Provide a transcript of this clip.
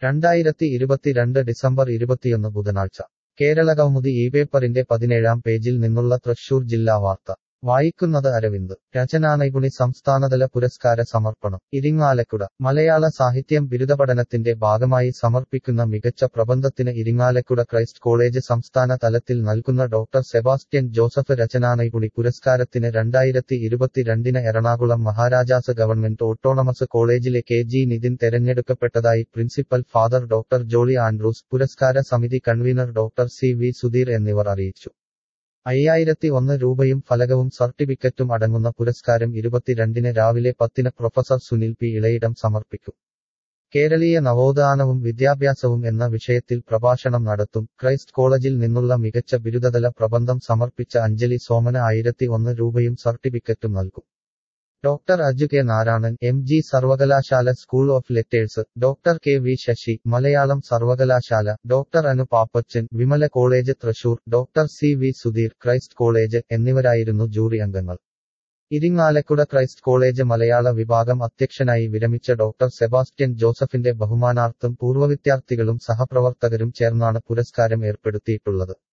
രണ്ടായിരത്തി ഇരുപത്തിരണ്ട് ഡിസംബർ ഇരുപത്തിയൊന്ന് ബുധനാഴ്ച കേരളകൗമുദി ഈ പേപ്പറിന്റെ പതിനേഴാം പേജിൽ നിന്നുള്ള തൃശൂർ ജില്ലാ വാർത്ത വായിക്കുന്നത് അരവിന്ദ് രചനാനൈപുണി സംസ്ഥാനതല പുരസ്കാര സമർപ്പണം ഇരിങ്ങാലക്കുട മലയാള സാഹിത്യം ബിരുദപഠനത്തിന്റെ ഭാഗമായി സമർപ്പിക്കുന്ന മികച്ച പ്രബന്ധത്തിന് ഇരിങ്ങാലക്കുട ക്രൈസ്റ്റ് കോളേജ് സംസ്ഥാന തലത്തിൽ നൽകുന്ന ഡോക്ടർ സെബാസ്റ്റ്യൻ ജോസഫ് രചനാനൈപുണി പുരസ്കാരത്തിന് രണ്ടായിരത്തി ഇരുപത്തിരണ്ടിന് എറണാകുളം മഹാരാജാസ് ഗവൺമെന്റ് ഓട്ടോണമസ് കോളേജിലെ കെ ജി നിതിൻ തെരഞ്ഞെടുക്കപ്പെട്ടതായി principal father doctor Jolly Andrews പുരസ്കാര സമിതി convener doctor C V Sudheer എന്നിവർ അറിയിച്ചു അയ്യായിരത്തി ഒന്ന് രൂപയും ഫലകവും സർട്ടിഫിക്കറ്റും അടങ്ങുന്ന പുരസ്കാരം ഇരുപത്തിരണ്ടിന് രാവിലെ പത്തിന് പ്രൊഫസർ സുനിൽ പി ഇളയിടം സമർപ്പിക്കും കേരളീയ നവോത്ഥാനവും വിദ്യാഭ്യാസവും എന്ന വിഷയത്തിൽ പ്രഭാഷണം നടത്തും ക്രൈസ്റ്റ് കോളേജിൽ നിന്നുള്ള മികച്ച ബിരുദതല പ്രബന്ധം സമർപ്പിച്ച അഞ്ജലി സോമന ആയിരത്തി ഒന്ന് രൂപയും സർട്ടിഫിക്കറ്റും നൽകും doctor Aju K Narayanan M G സർവകലാശാല school of letters doctor K V Sasi Malayalam സർവകലാശാല doctor Anu Pappachan Vimala college Thrissur doctor C V Sudheer Christ college എന്നിവരായിരുന്നു ജൂറി അംഗങ്ങൾ ഇരിങ്ങാലക്കുട ക്രൈസ്റ്റ് കോളേജ് മലയാള വിഭാഗം അധ്യക്ഷനായി വിരമിച്ച ഡോക്ടർ സെബാസ്റ്റ്യൻ ജോസഫിന്റെ ബഹുമാനാർത്ഥം പൂർവ്വ വിദ്യാർത്ഥികളും സഹപ്രവർത്തകരും ചേർന്നാണ് പുരസ്കാരം ഏർപ്പെടുത്തിയിട്ടുള്ളത്